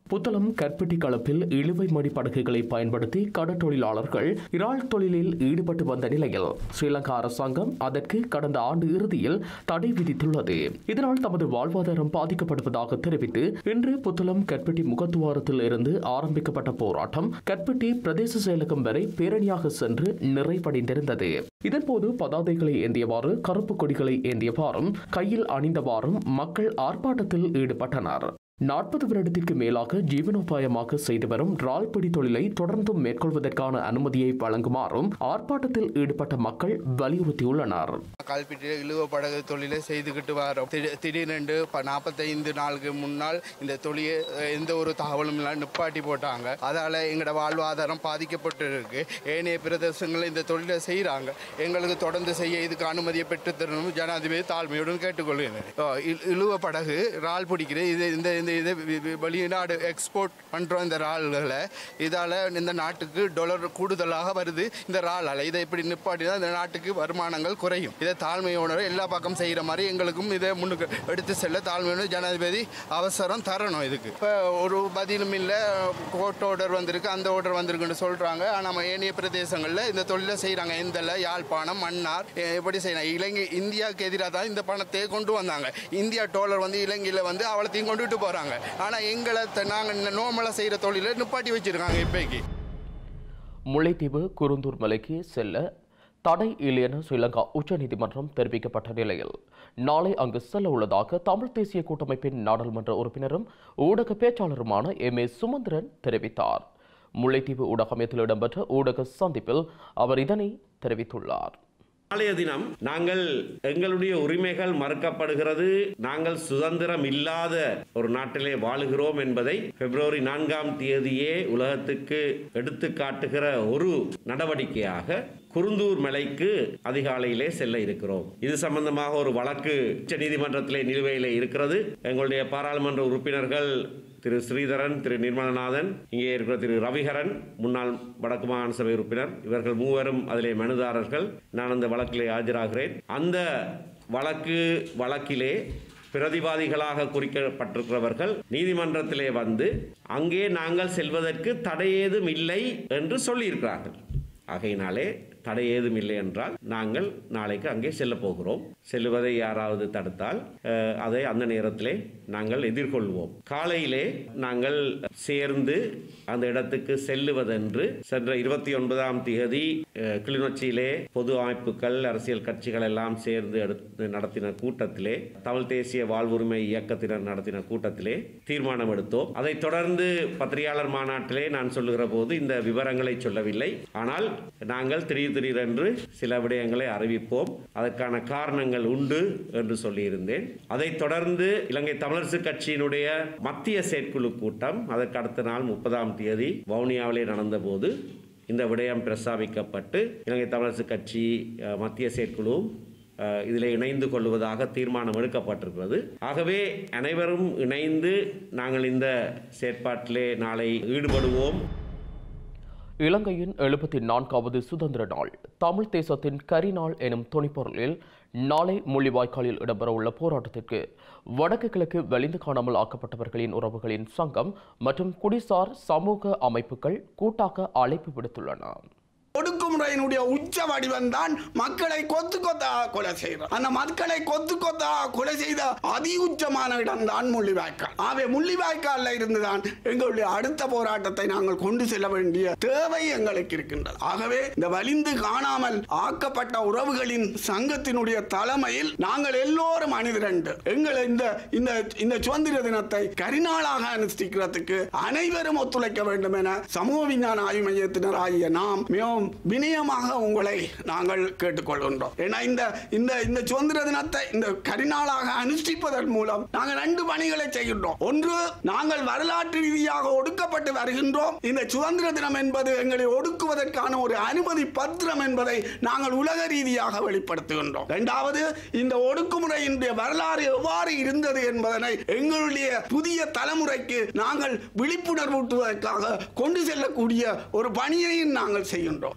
புத்தளம் கற்பட்டி களப்பில் இழுவை மடி படகுகளை பயன்படுத்தி கடற்றொழிலாளர்கள் இறால் தொழிலில் ஈடுபட்டு வந்த நிலையில் ஸ்ரீலங்கா அரசாங்கம் அதற்கு கடந்த ஆண்டு இறுதியில் தடை விதித்துள்ளது இதனால் தமது வாழ்வாதாரம் பாதிக்கப்படுவதாக தெரிவித்து இன்று புத்தளம் கற்பட்டி முகத்துவாரத்தில் இருந்து ஆரம்பிக்கப்பட்ட போராட்டம் கற்பட்டி பிரதேச செயலகம் வரை பேரணியாக சென்று நிறைவடைந்திருந்தது இதன்போது பதாதைகளை ஏந்தியவாறு கருப்பு கொடிகளை ஏந்தியவாறும் கையில் அணிந்தவாறும் மக்கள் ஆர்ப்பாட்டத்தில் ஈடுபட்டனர் நாற்பது வருடத்திற்கு மேலாக ஜீவனோபாயமாக செய்து வரும் ரால்பிடி தொழிலை தொடர்ந்தும் மேற்கொள்வதற்கான அனுமதியை வழங்குமாறும் ஆர்ப்பாட்டத்தில் ஈடுபட்ட மக்கள் வலியுறுத்தியுள்ளனர் கல்பிட்டு இழுவ படகு தொழிலை செய்துக்கிட்டு வரோம் திடீ- திடீரென்று இப்போ நாற்பத்தைந்து நாளுக்கு முன்னால் இந்த தொழிலை அஹ், எந்த ஒரு தகவலும் இல்லாம நிப்பாட்டி போட்டாங்க அதால் எங்களோட வாழ்வாதாரம் பாதிக்கப்பட்டு இருக்கு ஏனைய பிரதேசங்களில் இந்த தொழிலை செய்கிறாங்க எங்களுக்கு தொடர்ந்து செய்ய இதுக்கு அனுமதியை பெற்றுத் தரணும் ஜனாதிபதி தாழ்மையுடன் கேட்டுக்கொள்கிறேன் அஹ், இழு- இழுவ படகு இறால் பிடிக்கிறது இது இந்த இந்த இது வி- வி- வெளிநாடு எக்ஸ்போர்ட் பண்ணுறோம் இந்த இறால்களை இதால் இந்த நாட்டுக்கு டாலர் கூடுதலாக வருது இந்த இறாலால் இதை இப்படி நிப்பாட்டினா இந்த நாட்டுக்கு வருமானங்கள் குறையும் இதை தாழ்மையோட எல்லா பக்கம் செய்கிற மாதிரி எங்களுக்கும் இதை முன்னுக்கு எடுத்து செல்ல தாழ்மையோட ஜனாதிபதி அவசரம் தரணும் இதுக்கு இப்போ ஒரு பதிலும் இல்லை கோர்ட் ஆர்டர் வந்திருக்கு அந்த ஆர்டர் வந்திருக்குன்னு சொல்கிறாங்க ஆனால் நம்ம ஏனைய பிரதேசங்களில் இந்த தொழிலை செய்கிறாங்க எந்தல யாழ்ப்பாணம் மன்னார் எ- எப்படி செய்யணும் இலங்கை இந்தியாவுக்கு எதிராக தான் இந்த பணத்தை கொண்டு வந்தாங்க இந்தியா டாலர் வந்து இலங்கையில் வந்து அவளத்தையும் கொண்டுட்டு போகிறாங்க ஆனால் எங்களை நாங்கள் நோமலாக செய்கிற தொழிலை நிப்பாட்டி வச்சுருக்காங்க இப்போக்கி முல்லைத்தீவு குருந்தூர் மலைக்கு செல்ல தடை இல்லை என ஸ்ரீலங்கா உச்சநீதிமன்றம் தெரிவிக்கப்பட்ட நிலையில் நாளை அங்கு செல்ல உள்ளதாக தமிழ் தேசிய கூட்டமைப்பின் நாடாளுமன்ற உறுப்பினரும் ஊடக பேச்சாளருமான எம் ஏ சுமந்திரன் தெரிவித்தார் முல்லைத்தீவு ஊடகமையத்தில் இடம்பெற்ற ஊடக சந்திப்பில் அவர் இதனை தெரிவித்துள்ளார் நாளைய தினம் நாங்கள் எங்களுடைய உரிமைகள் மறுக்கப்படுகிறது நாங்கள் சுதந்திரம் இல்லாத ஒரு நாட்டிலே வாழுகிறோம் என்பதை பிப்ரவரி நான்காம் தேதியே உலகத்துக்கு எடுத்து காட்டுகிற ஒரு நடவடிக்கையாக குருந்தூர் மலைக்கு அதிகாலையிலே செல்ல இருக்கிறோம் இது சம்பந்தமாக ஒரு வழக்கு உச்ச நீதிமன்றத்திலே நிலுவையிலே இருக்கிறது எங்களுடைய பாராளுமன்ற உறுப்பினர்கள் திரு ஸ்ரீதரன் திரு நிர்மலநாதன் இங்கே இருக்கிற திரு ரவிகரன் முன்னாள் வடக்கு மாகாண சபை உறுப்பினர் இவர்கள் மூவரும் அதிலே மனுதாரர்கள் நான் அந்த வழக்கிலே ஆஜராகிறேன் அந்த வழக்கு வழக்கிலே பிரதிவாதிகளாக குறிக்கப்பட்டிருக்கிறவர்கள் நீதிமன்றத்திலே வந்து அங்கே நாங்கள் செல்வதற்கு தடையேதும் இல்லை என்று சொல்லியிருக்கிறார்கள் ஆகையினாலே தடை ஏதும் இல்லை என்றால் நாங்கள் நாளைக்கு அங்கே செல்ல போகிறோம் செல்லுவதை யாராவது தடுத்தால் அஹ், அதை அந்த நேரத்திலே நாங்கள் எதிர்கொள்வோம் காலையிலே நாங்கள் சேர்ந்து அந்த இடத்துக்கு செல்லுவதென்று சென்ற இருபத்தி ஒன்பதாம் தேதி அஹ், கிளிநொச்சியிலே பொது அமைப்புகள் அரசியல் கட்சிகள் எல்லாம் சேர்ந்து எடுத்து நடத்தின கூட்டத்திலே தமிழ் தேசிய வாழ்வுரிமை இயக்கத்தினர் நடத்தின கூட்டத்திலே தீர்மானம் எடுத்தோம் அதைத் தொடர்ந்து பத்திரிகையாளர் மாநாட்டிலே நான் சொல்லுகிற போது இந்த விவரங்களை சொல்லவில்லை ஆனால் நாங்கள் திடீர் திடீரென்று சில விடயங்களை அறிவிப்போம் அதற்கான காரணங்கள் உண்டு என்று சொல்லியிருந்தேன் அதைத் தொடர்ந்து இலங்கை தமிழரசு கட்சியினுடைய மத்திய செயற்குழு கூட்டம் அதற்கு அடுத்த நாள் முப்பதாம் தேதி வவுனியாவிலே நடந்தபோது இந்த விடயம் பிரஸ்தாபிக்கப்பட்டு இலங்கை தமிழரசு கட்சி அஹ், மத்திய செயற்குழுவும் அஹ், இதில் இணைந்து கொள்வதாக தீர்மானம் எடுக்கப்பட்டிருக்கிறது ஆகவே அனைவரும் இணைந்து நாங்கள் இந்த செயற்பாட்டிலே நாளை ஈடுபடுவோம் இலங்கையின் எழுபத்தி நான்காவது சுதந்திர நாள் தமிழ் தேசத்தின் கரிநாள் எனும் துணிப்பொருளில் நாளை முள்ளிவாய்க்காலில் இடம்பெறவுள்ள போராட்டத்திற்கு வடக்கு கிழக்கு வெளிந்து காணாமல் ஆக்கப்பட்டவர்களின் உறவுகளின் சங்கம் மற்றும் குடிசார் சமூக அமைப்புகள் கூட்டாக அழைப்பு விடுத்துள்ளன ஒடுக்குமுறையினுடைய உச்ச வடிவம் தான் மக்களை கொத்து கொத்தாக கொலை செய்கிறார் அந்த மக்களை கொத்து கொத்தாக கொலை செய்த அதி உச்சமான இடம் தான் முள்ளிவாய்க்கால் ஆகவே முள்ளிவாய்க்காலில் இருந்துதான் எங்களுடைய அடுத்த போராட்டத்தை நாங்கள் கொண்டு செல்ல வேண்டிய தேவை எங்களுக்கு இருக்கின்றது ஆகவே இந்த வலிந்து காணாமல் ஆக்கப்பட்ட உறவுகளின் சங்கத்தினுடைய தலைமையில் நாங்கள் எல்லோரும் அணிதிரண்டு எங்கள் இந்த இந்த இந்த சுதந்திர தினத்தை கரிநாளாக அனுஷ்டிக்கிறதுக்கு அனைவரும் ஒத்துழைக்க வேண்டும் என சமூக விஞ்ஞான ஆய்வு மையத்தினர் ஆகிய நாம் மிகவும் வினயமாக உங்களை நாங்கள் கேட்டுக்கொள்கின்றோம் ஏன்னா இந்த இந்த இந்த சுதந்திர தினத்தை இந்த கரிநாளாக அனுஷ்டிப்பதன் மூலம் நாங்கள் ரெண்டு பணிகளை செய்கின்றோம் ஒன்று நாங்கள் வரலாற்று ரீதியாக ஒடுக்கப்பட்டு வருகின்றோம் இந்த சுதந்திர தினம் என்பது எங்களை ஒடுக்குவதற்கான ஒரு அனுமதி பத்திரம் என்பதை நாங்கள் உலக ரீதியாக வெளிப்படுத்துகின்றோம் இரண்டாவது இந்த ஒடுக்குமுறையினுடைய வரலாறு எவ்வாறு இருந்தது என்பதனை எங்களுடைய புதிய தலைமுறைக்கு நாங்கள் விழிப்புணர்வூட்டுவதற்காக கொண்டு செல்லக்கூடிய ஒரு பணியையும் நாங்கள் செய்கின்றோம் ஆகவே இது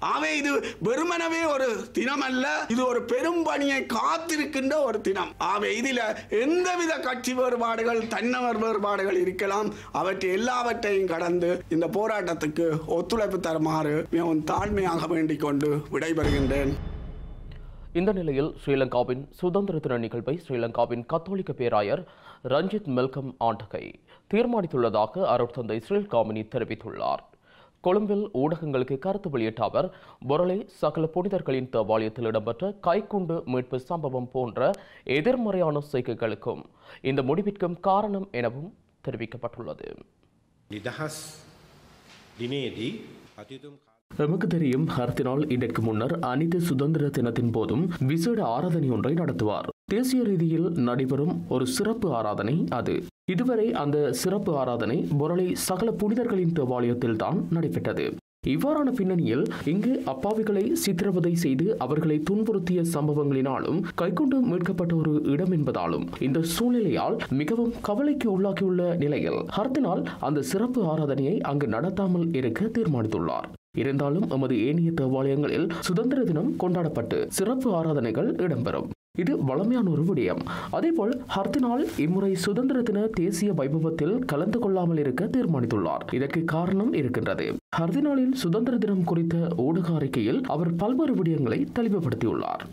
இது வெறுமனவே ஒரு தினம் அல்ல இது ஒரு பெரும் பணியை காத்திருக்கின்ற ஒரு தினம் ஆகவே இதில் எந்தவித கட்சி வேறுபாடுகள் தன்னவர் வேறுபாடுகள் இருக்கலாம் அவற்றை எல்லாவற்றையும் கடந்து இந்த போராட்டத்துக்கு ஒத்துழைப்பு தருமாறு மிகவும் தாழ்மையாக வேண்டிக் கொண்டு விடைபெறுகின்றேன் இந்த நிலையில் ஸ்ரீலங்காவின் சுதந்திர தின நிகழ்வை ஸ்ரீலங்காவின் கத்தோலிக்க பேராயர் ரஞ்சித் மெல்கம் ஆண்டகை தீர்மானித்துள்ளதாக அருட்தந்தை ஸ்ரீல் காமினி தெரிவித்துள்ளார் கொழும்பில் ஊடகங்களுக்கு கருத்து வெளியிட்ட அவர் பொருளை சகல புனிதர்களின் தேவாலயத்தில் இடம்பெற்ற கைக்குண்டு மீட்பு சம்பவம் போன்ற எதிர்மறையான செய்கைகளுக்கும் இந்த முடிவிற்கும் காரணம் எனவும் தெரிவிக்கப்பட்டுள்ளது නිදහස් දිනේදී අතිතුම් எமக்கு தெரியும் ஹர்த்தினால் இதற்கு முன்னர் அனைத்து சுதந்திர தினத்தின் போதும் விசேட ஆராதனை ஒன்றை நடத்துவார் தேசிய ரீதியில் நடைபெறும் ஒரு சிறப்பு ஆராதனை அது இதுவரை அந்த சிறப்பு ஆராதனை பொருளை சகல புனிதர்களின் தேவாலயத்தில் தான் நடைபெற்றது இவ்வாறான பின்னணியில் இங்கு அப்பாவிகளை சித்திரவதை செய்து அவர்களை துன்புறுத்திய சம்பவங்களினாலும் கைக்கொண்டு மீட்கப்பட்ட ஒரு இடம் என்பதாலும் இந்த சூழ்நிலையால் மிகவும் கவலைக்கு உள்ளாகியுள்ள நிலையில் ஹர்த்தினால் அந்த சிறப்பு ஆராதனையை அங்கு நடத்தாமல் இருக்க தீர்மானித்துள்ளார் இருந்தாலும் எமது ஏனைய தேவாலயங்களில் சுதந்திர தினம் கொண்டாடப்பட்டு சிறப்பு ஆராதனைகள் இடம்பெறும் இது வளமையான ஒரு விடயம் அதேபோல் ஹர்தினால் இம்முறை சுதந்திர தின தேசிய வைபவத்தில் கலந்து கொள்ளாமல் இருக்க தீர்மானித்துள்ளார் இதற்கு காரணம் இருக்கின்றது ஹர்தினாலில் சுதந்திர தினம் குறித்த ஊடக அறிக்கையில் அவர் பல்வேறு விடயங்களை தெளிவுபடுத்தியுள்ளார்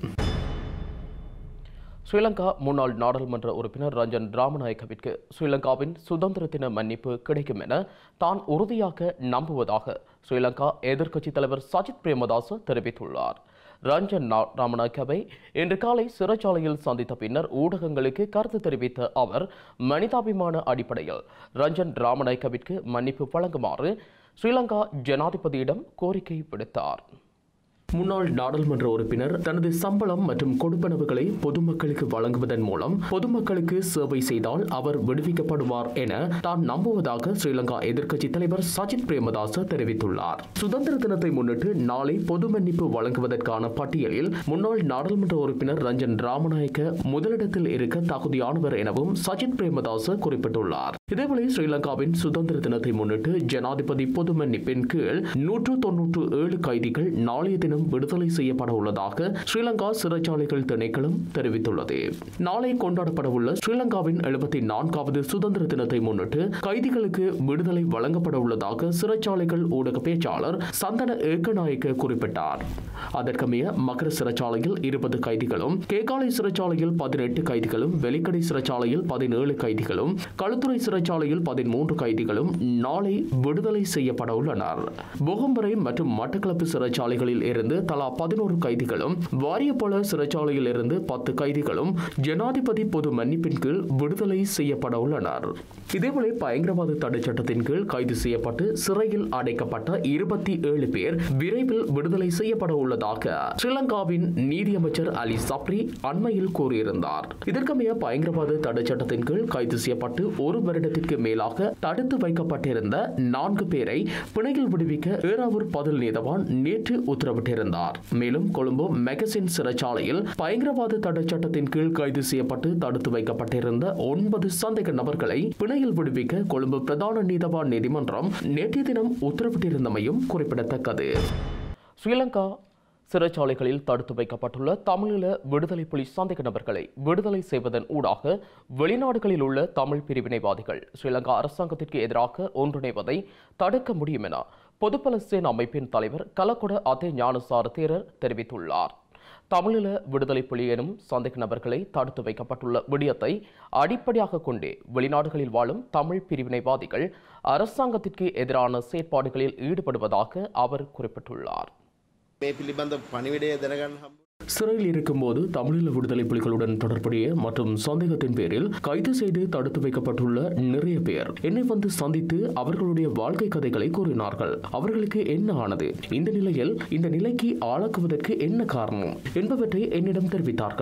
ஸ்ரீலங்கா முன்னாள் நாடாளுமன்ற உறுப்பினர் ரஞ்சன் ராமநாயக்கவிற்கு ஸ்ரீலங்காவின் சுதந்திர தின மன்னிப்பு கிடைக்கும் என தான் உறுதியாக நம்புவதாக ஸ்ரீலங்கா எதிர்க்கட்சித் தலைவர் சஜித் பிரேமதாச தெரிவித்துள்ளார் ரஞ்சன் நா- ராமநாயக்கவை இன்று காலை சிறைச்சாலையில் சந்தித்த பின்னர் ஊடகங்களுக்கு கருத்து தெரிவித்த அவர் மனிதாபிமான அடிப்படையில் ரஞ்சன் ராமநாயக்கவிற்கு மன்னிப்பு வழங்குமாறு ஸ்ரீலங்கா ஜனாதிபதியிடம் கோரிக்கை விடுத்தார் முன்னாள் நாடாளுமன்ற உறுப்பினர் தனது சம்பளம் மற்றும் கொடுப்பனவுகளை பொதுமக்களுக்கு வழங்குவதன் மூலம் பொதுமக்களுக்கு சேவை செய்தால் அவர் விடுவிக்கப்படுவார் என தான் நம்புவதாக ஸ்ரீலங்கா எதிர்க்கட்சி தலைவர் சஜித் பிரேமதாச தெரிவித்துள்ளார் சுதந்திர தினத்தை முன்னிட்டு நாளை பொது மன்னிப்பு வழங்குவதற்கான பட்டியலில் முன்னாள் நாடாளுமன்ற உறுப்பினர் ரஞ்சன் ராமநாயக்க முதலிடத்தில் இருக்க தகுதியானவர் எனவும் சஜித் பிரேமதாச குறிப்பிட்டுள்ளார் இதேவேளை ஸ்ரீலங்காவின் சுதந்திர தினத்தை முன்னிட்டு ஜனாதிபதி பொது மன்னிப்பின் கீழ் நூற்று தொன்னூற்று ஏழு கைதிகள் நாளைய தினம் விடுதலை செய்யப்பட உள்ளதாக ஸ்ரீலங்கா சிறைச்சாலைகள் திணைக்களம் தெரிவித்துள்ளது நாளை கொண்டாடப்பட உள்ள ஸ்ரீலங்காவின் எழுபத்தி நான்காவது சுதந்திர தினத்தை முன்னிட்டு கைதிகளுக்கு விடுதலை வழங்கப்பட உள்ளதாக சிறைச்சாலைகள் ஊடக பேச்சாளர் சந்தன ஏக்கநாயக்க குறிப்பிட்டார் அதற்கமைய மகர சிறைச்சாலையில் இருபது கைதிகளும் கேகாலை சிறைச்சாலையில் பதினெட்டு கைதிகளும் வெலிக்கடை சிறைச்சாலையில் பதினேழு கைதிகளும் களுத்துறை சிறைச்சாலையில் பதிமூன்று கைதிகளும் நாளை விடுதலை செய்யப்பட உள்ளனர் பொகம்பரை மற்றும் மட்டக்களப்பு சிறைச்சாலைகளில் இருந்து தலா பதினோரு கைதிகளும் வாரியப்போல சிறைச்சாலையில் இருந்து பத்து கைதிகளும் ஜனாதிபதி பொது மன்னிப்பின் கீழ் விடுதலை செய்யப்பட உள்ளனர் இதேவேளை பயங்கரவாத தடை சட்டத்தின் கீழ் கைது செய்யப்பட்டு சிறையில் அடைக்கப்பட்ட இருபத்தி ஏழு பேர் விரைவில் விடுதலை செய்யப்பட உள்ளதாக ஸ்ரீலங்காவின் நீதியமைச்சர் அலி சப்ரி அண்மையில் கூறியிருந்தார் இதற்கமைய பயங்கரவாத தடை சட்டத்தின் கீழ் கைது செய்யப்பட்டு ஒரு வருடத்திற்கு மேலாக தடுத்து வைக்கப்பட்டிருந்த நான்கு பேரை பிணையில் விடுவிக்க ஏறாவூர் பதில் நீதவான் நேற்று உத்தரவிட்டிருந்தார் மேலும் கொழும்பு மெகசின் சிறைச்சாலையில் பயங்கரவாத தடை சட்டத்தின் கீழ் கைது செய்யப்பட்டு தடுத்து வைக்கப்பட்டிருந்த ஒன்பது சந்தேக நபர்களை பிணையில் விடுவிக்க கொழும்பு பிரதான நீதவான் நீதிமன்றம் நேற்றைய தினம் உத்தரவிட்டிருந்தமையும் குறிப்பிடத்தக்கது ஸ்ரீலங்கா சிறைச்சாலைகளில் தடுத்து வைக்கப்பட்டுள்ள தமிழீழ விடுதலை புலி சந்தேக நபர்களை விடுதலை செய்வதன் ஊடாக வெளிநாடுகளில் உள்ள தமிழ் பிரிவினைவாதிகள் ஸ்ரீலங்கா அரசாங்கத்திற்கு எதிராக ஒன்றிணைவதை தடுக்க முடியும் என பொதுப்பலஸ்தீன் அமைப்பின் தலைவர் கலக்குட அதே ஞானசார தேரர் தெரிவித்துள்ளார் தமிழீழ விடுதலை புலி எனும் சந்தேக நபர்களை தடுத்து வைக்கப்பட்டுள்ள விடயத்தை அடிப்படையாக கொண்டே வெளிநாடுகளில் வாழும் தமிழ் பிரிவினைவாதிகள் அரசாங்கத்திற்கு எதிரான செயற்பாடுகளில் ஈடுபடுவதாக அவர் குறிப்பிட்டுள்ளார் මේ පිළිබඳ පනිවිඩය දැනගන්න හම්බ சிறையில் இருக்கும்போது தமிழீழ விடுதலை புலிகளுடன் தொடர்புடைய மற்றும் சந்தேகத்தின் பேரில் கைது செய்து தடுத்து வைக்கப்பட்டுள்ள நிறைய பேர் என்னை வந்து சந்தித்து அவர்களுடைய வாழ்க்கை கதைகளை கூறினார்கள் அவர்களுக்கு என்ன ஆனது இந்த நிலையில் இந்த நிலைக்கு ஆளாக்குவதற்கு என்ன காரணம் என்பவற்றை என்னிடம் தெரிவித்தார்கள்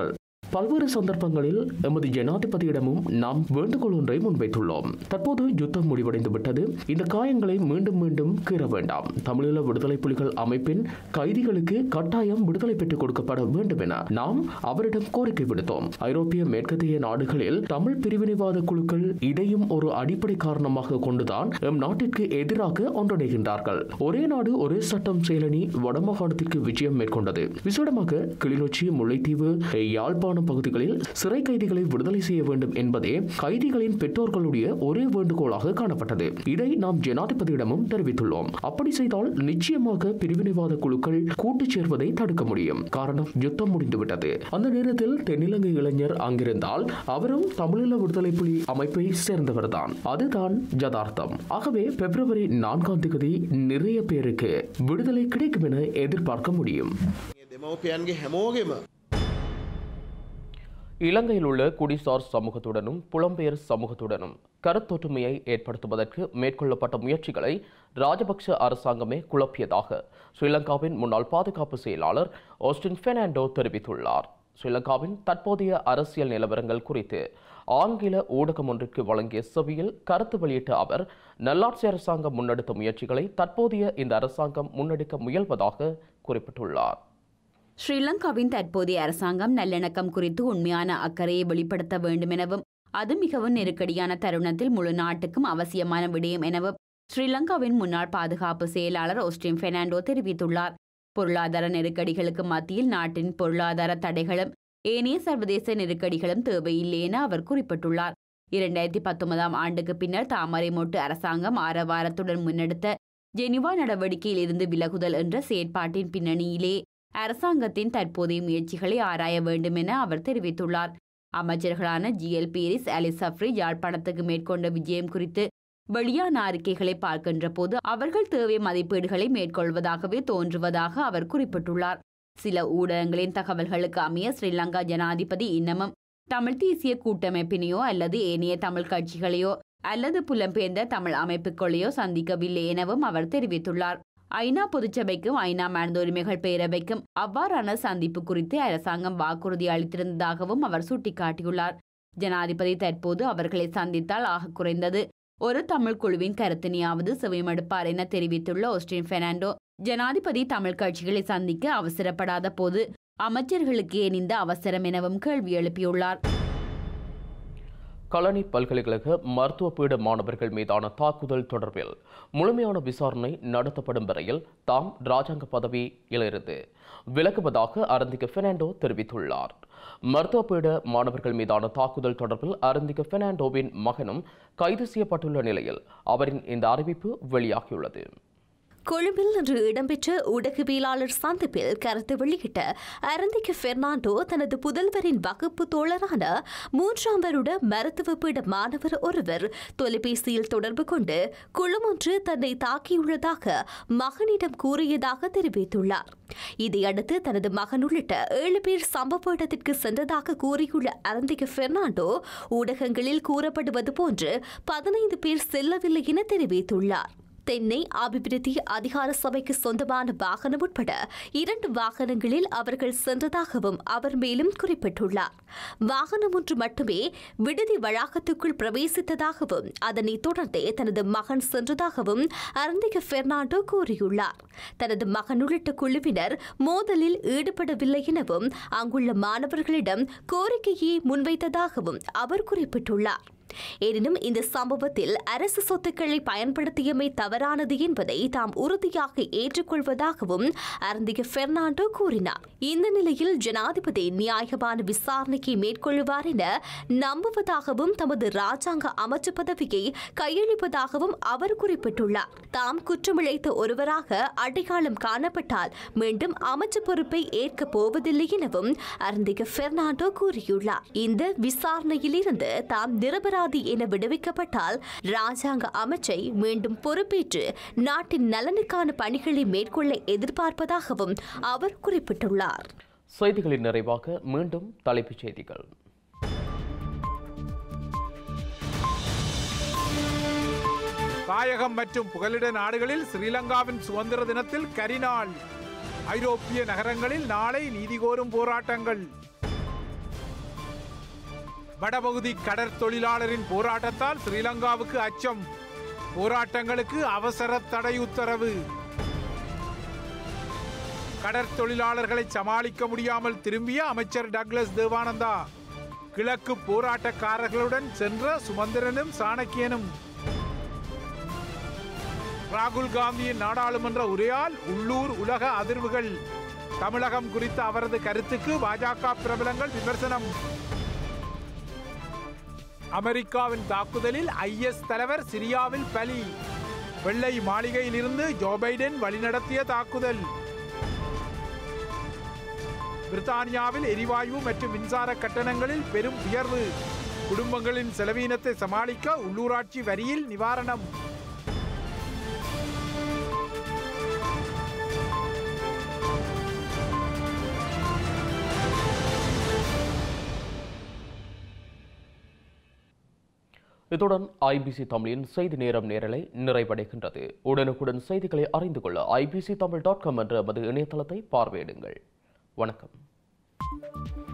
பல்வேறு சந்தர்ப்பங்களில் எமது ஜனாதிபதியிடமும் நாம் வேண்டுகோள் ஒன்றை முன்வைத்துள்ளோம் தற்போது யுத்தம் முடிவடைந்து விட்டது இந்த காயங்களை மீண்டும் மீண்டும் கீற வேண்டாம் தமிழீழ விடுதலை புலிகள் அமைப்பின் கைதிகளுக்கு கட்டாயம் விடுதலை பெற்றுக் கொடுக்கப்பட வேண்டும் என நாம் அவரிடம் கோரிக்கை விடுத்தோம் ஐரோப்பிய மேற்கத்திய நாடுகளில் தமிழ் பிரிவினைவாத குழுக்கள் இதையும் ஒரு அடிப்படை காரணமாக கொண்டுதான் எம் நாட்டிற்கு எதிராக ஒன்றிணைகின்றார்கள் ஒரே நாடு ஒரே சட்டம் செயலணி வடமாகாணத்திற்கு விஜயம் மேற்கொண்டது விசேடமாக கிளிநொச்சி முல்லைத்தீவு யாழ்ப்பாணம் பகுதிகளில் சிறை கைதிகளை விடுதலை செய்ய வேண்டும் என்பதே கைதிகளின் பெற்றோர்களுடைய ஒரே வேண்டுகோளாக காணப்பட்டது இதை நாம் ஜனாதிபதியிடமும் தெரிவித்துள்ளோம் அப்படி செய்தால் நிச்சயமாக பிரிவினைவாத குழுக்கள் கூட்டு சேர்வதை தடுக்க முடியும் காரணம் யுத்தம் முடிந்துவிட்டது அந்த நேரத்தில் தென்னிலங்கை இளைஞர் அங்கிருந்தால் அவரும் தமிழீழ விடுதலை புலி அமைப்பை சேர்ந்தவர்தான் அதுதான் ஜதார்த்தம் ஆகவே பிப்ரவரி நான்காம் தேதி நிறைய பேருக்கு விடுதலை கிடைக்கும் என எதிர்பார்க்க முடியும் දෙමවපියන්ගේ හැමෝගෙම இலங்கையில் உள்ள குடிசார் சமூகத்துடனும் புலம்பெயர் சமூகத்துடனும் கருத்தொற்றுமையை ஏற்படுத்துவதற்கு மேற்கொள்ளப்பட்ட முயற்சிகளை ராஜபக்ஷ அரசாங்கமே குழப்பியதாக ஸ்ரீலங்காவின் முன்னாள் பாதுகாப்பு செயலாளர் ஓஸ்டின் பெர்னாண்டோ தெரிவித்துள்ளார் ஸ்ரீலங்காவின் தற்போதைய அரசியல் நிலவரங்கள் குறித்து ஆங்கில ஊடகம் ஒன்றிற்கு வழங்கிய செவியில் கருத்து வெளியிட்ட அவர் நல்லாட்சி அரசாங்கம் முன்னெடுத்த முயற்சிகளை தற்போதைய இந்த அரசாங்கம் முன்னெடுக்க முயல்வதாக குறிப்பிட்டுள்ளார் ஸ்ரீலங்காவின் தற்போதைய அரசாங்கம் நல்லிணக்கம் குறித்து உண்மையான அக்கறையை வெளிப்படுத்த வேண்டும் எனவும் அது மிகவும் நெருக்கடியான தருணத்தில் முழு நாட்டுக்கும் அவசியமான விடயம் எனவும் ஸ்ரீலங்காவின் முன்னாள் பாதுகாப்பு செயலாளர் ஓஸ்டின் பெர்னாண்டோ தெரிவித்துள்ளார் பொருளாதார நெருக்கடிகளுக்கு மத்தியில் நாட்டின் பொருளாதார தடைகளும் ஏனைய சர்வதேச நெருக்கடிகளும் தேவையில்லை என அவர் குறிப்பிட்டுள்ளார் இரண்டாயிரத்தி பத்தொன்பதாம் ஆண்டுக்கு பின்னர் தாமரை மொட்டு அரசாங்கம் ஆரவாரத்துடன் முன்னெடுத்த ஜெனிவா நடவடிக்கையில் இருந்து விலகுதல் என்ற செயற்பாட்டின் பின்னணியிலே அரசாங்கத்தின் தற்போதைய முயற்சிகளை ஆராய வேண்டும் என அவர் தெரிவித்துள்ளார் அமைச்சர்களான ஜிஎல் பீரிஸ் அலி சஃப்ரி யாழ்ப்பாணத்துக்கு மேற்கொண்ட விஜயம் குறித்து வெளியான அறிக்கைகளை பார்க்கின்ற போது அவர்கள் தேவை மதிப்பீடுகளை மேற்கொள்வதாகவே தோன்றுவதாக அவர் குறிப்பிட்டுள்ளார் சில ஊடகங்களின் தகவல்களுக்கு அமைய ஸ்ரீலங்கா ஜனாதிபதி இன்னமும் தமிழ் தேசிய கூட்டமைப்பினையோ அல்லது ஏனைய தமிழ் கட்சிகளையோ அல்லது புலம்பெயர்ந்த தமிழ் அமைப்புகளையோ சந்திக்கவில்லை எனவும் அவர் தெரிவித்துள்ளார் ஐநா பொதுச்சபைக்கும் ஐநா மனித உரிமைகள் பேரவைக்கும் அவ்வாறான சந்திப்பு குறித்து அரசாங்கம் வாக்குறுதி அளித்திருந்ததாகவும் அவர் சுட்டிக்காட்டியுள்ளார் ஜனாதிபதி தற்போது அவர்களை சந்தித்தால் ஆக குறைந்தது ஒரு தமிழ் குழுவின் கருத்தினையாவது செவிமடுப்பார் என தெரிவித்துள்ள ஓஸ்டின் பெர்னாண்டோ ஜனாதிபதி தமிழ் கட்சிகளை சந்திக்க அவசரப்படாத போது அமைச்சர்களுக்கு ஏன் இந்த அவசரம் எனவும் கேள்வி எழுப்பியுள்ளார் கலனி பல்கலைக்கழக மருத்துவ பீட மாணவர்கள் மீதான தாக்குதல் தொடர்பில் முழுமையான விசாரணை நடத்தப்படும் வரையில் தாம் ராஜாங்க பதவியிலிருந்து விலகுவதாக அரந்திக பெர்னாண்டோ தெரிவித்துள்ளார் மருத்துவ பீட மாணவர்கள் மீதான தாக்குதல் தொடர்பில் அரந்திக பெர்னாண்டோவின் மகனும் கைது செய்யப்பட்டுள்ள நிலையில் அவரின் இந்த அறிவிப்பு வெளியாகியுள்ளது கொழும்பில் இன்று இடம்பெற்ற ஊடகவியலாளர் சந்திப்பில் கருத்து வெளியிட்ட அரந்திக்கு பெர்னாண்டோ தனது புதல்வரின் வகுப்பு தோழரான மூன்றாம் வருட மருத்துவ பீட மாணவர் ஒருவர் தொலைபேசியில் தொடர்பு கொண்டு குளம் ஒன்று தன்னை தாக்கியுள்ளதாக மகனிடம் கூறியதாக தெரிவித்துள்ளார் இதையடுத்து தனது மகன் உள்ளிட்ட ஏழு பேர் சம்பவ இடத்திற்கு சென்றதாக கூறியுள்ள அரந்திக பெர்னாண்டோ ஊடகங்களில் கூறப்படுவது போன்று பதினைந்து பேர் செல்லவில்லை என தெரிவித்துள்ளார் தென்னை அபிவிருத்தி அதிகார சபைக்கு சொந்தமான வாகனம் உட்பட இரண்டு வாகனங்களில் அவர்கள் சென்றதாகவும் அவர் மேலும் குறிப்பிட்டுள்ளார் வாகனம் ஒன்று மட்டுமே விடுதி வளாகத்துக்குள் பிரவேசித்ததாகவும் அதனைத் தொடர்ந்தே தனது மகன் சென்றதாகவும் அரந்திக பெர்னாண்டோ கூறியுள்ளார் தனது மகன் உள்ளிட்ட குழுவினர் மோதலில் ஈடுபடவில்லை எனவும் அங்குள்ள மாணவர்களிடம் கோரிக்கையை முன்வைத்ததாகவும் அவர் குறிப்பிட்டுள்ளார் எனினும் இந்த சம்பவத்தில் அரசு சொத்துக்களை பயன்படுத்தியமை தவறானது என்பதை தாம் உறுதியாக ஏற்றுக்கொள்வதாகவும் அருந்திக பெர்னாண்டோ கூறினார் இந்த நிலையில் ஜனாதிபதி நியாயமான விசாரணையை மேற்கொள்வார் என நம்புவதாகவும் தமது ராஜாங்க அமைச்சு பதவியை கையளிப்பதாகவும் அவர் குறிப்பிட்டுள்ளார் தாம் குற்றமிழைத்த ஒருவராக அடையாளம் காணப்பட்டால் மீண்டும் அமைச்சு பொறுப்பை ஏற்கப் போவதில்லை எனவும் அருந்திக பெர்னாண்டோ கூறியுள்ளார் இந்த விசாரணையில் இருந்து தாம் நிரபரா நிரபராதி என விடுவிக்கப்பட்டால் ராஜாங்க அமைச்சை மீண்டும் பொறுப்பேற்று நாட்டின் நலனுக்கான பணிகளை மேற்கொள்ள எதிர்பார்ப்பதாகவும் அவர் குறிப்பிட்டுள்ளார் செய்திகளின் நிறைவாக மீண்டும் தலைப்புச் செய்திகள் தாயகம் மற்றும் புகலிட நாடுகளில் ஸ்ரீலங்காவின் சுதந்திர தினத்தில் கரிநாள் ஐரோப்பிய நகரங்களில் நாளை நீதி கோரும் போராட்டங்கள் வடபகுதி கடற்தொழிலாளரின் போராட்டத்தால் ஸ்ரீலங்காவுக்கு அச்சம் போராட்டங்களுக்கு அவசர தடை உத்தரவு கடற்தொழிலாளர்களை சமாளிக்க முடியாமல் திரும்பிய அமைச்சர் டக்ளஸ் தேவானந்தா கிழக்கு போராட்டக்காரர்களுடன் சென்ற சுமந்திரனும் சாணக்கியனும் ராகுல் காந்தியின் நாடாளுமன்ற உரையால் உள்ளூர் உலக அதிர்வுகள் தமிழகம் குறித்த அவரது கருத்துக்கு பாஜக பிரபலங்கள் விமர்சனம் அமெரிக்காவின் தாக்குதலில் ஐஎஸ் தலைவர் சிரியாவில் பலி வெள்ளை மாளிகையில் இருந்து ஜோ பைடன் வழிநடத்திய தாக்குதல் பிரித்தானியாவில் எரிவாயு மற்றும் மின்சார கட்டணங்களில் பெரும் உயர்வு குடும்பங்களின் செலவீனத்தை சமாளிக்க உள்ளூராட்சி வரியில் நிவாரணம் இத்துடன் ஐபிசி தமிழின் செய்தி நேரம் நேரலை நிறைவடைகின்றது உடனுக்குடன் செய்திகளை அறிந்து கொள்ள ஐபிசி தமிழ் டாட் காம் என்ற எமது இணையதளத்தை பார்வையிடுங்கள் வணக்கம்